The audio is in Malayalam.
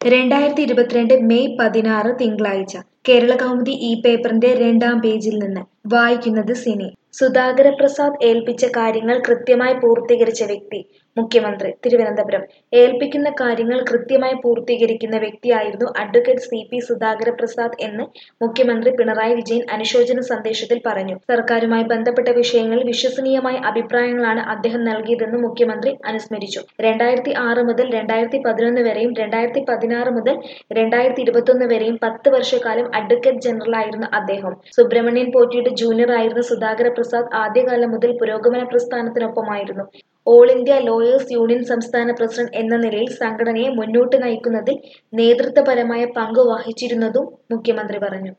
രണ്ടായിരത്തി ഇരുപത്തിരണ്ട് മെയ് പതിനാറ് തിങ്കളാഴ്ച കേരള കൗമുദി ഈ പേപ്പറിന്റെ രണ്ടാം പേജിൽ നിന്ന് വായിക്കുന്നത് സിനി സുധാകര പ്രസാദ് ഏൽപ്പിച്ച കാര്യങ്ങൾ കൃത്യമായി പൂർത്തീകരിച്ച വ്യക്തി മുഖ്യമന്ത്രി തിരുവനന്തപുരം ഏൽപ്പിക്കുന്ന കാര്യങ്ങൾ കൃത്യമായി പൂർത്തീകരിക്കുന്ന വ്യക്തിയായിരുന്നു advocate C P Sudhakara Prasad എന്ന് മുഖ്യമന്ത്രി പിണറായി വിജയൻ അനുശോചന സന്ദേശത്തിൽ പറഞ്ഞു സർക്കാരുമായി ബന്ധപ്പെട്ട വിഷയങ്ങളിൽ വിശ്വസനീയമായ അഭിപ്രായങ്ങളാണ് അദ്ദേഹം നൽകിയതെന്ന് മുഖ്യമന്ത്രി അനുസ്മരിച്ചു രണ്ടായിരത്തി ആറ് മുതൽ രണ്ടായിരത്തി പതിനൊന്ന് വരെയും രണ്ടായിരത്തി പതിനാറ് മുതൽ രണ്ടായിരത്തി ഇരുപത്തൊന്ന് വരെയും പത്ത് വർഷക്കാലം അഡ്വക്കേറ്റ് ജനറലായിരുന്ന അദ്ദേഹം സുബ്രഹ്മണ്യൻ പോറ്റിയുടെ ജൂനിയർ ആയിരുന്ന സുധാകര പ്രസാദ് ആദ്യകാലം മുതൽ പുരോഗമന പ്രസ്ഥാനത്തിനൊപ്പമായിരുന്നു ഓൾ ഇന്ത്യ ലോയേഴ്സ് യൂണിയൻ സംസ്ഥാന പ്രസിഡന്റ് എന്ന നിലയിൽ സംഘടനയെ മുന്നോട്ട് നയിക്കുന്നതിൽ നേതൃത്വപരമായ പങ്ക് വഹിച്ചിരുന്നതും മുഖ്യമന്ത്രി പറഞ്ഞു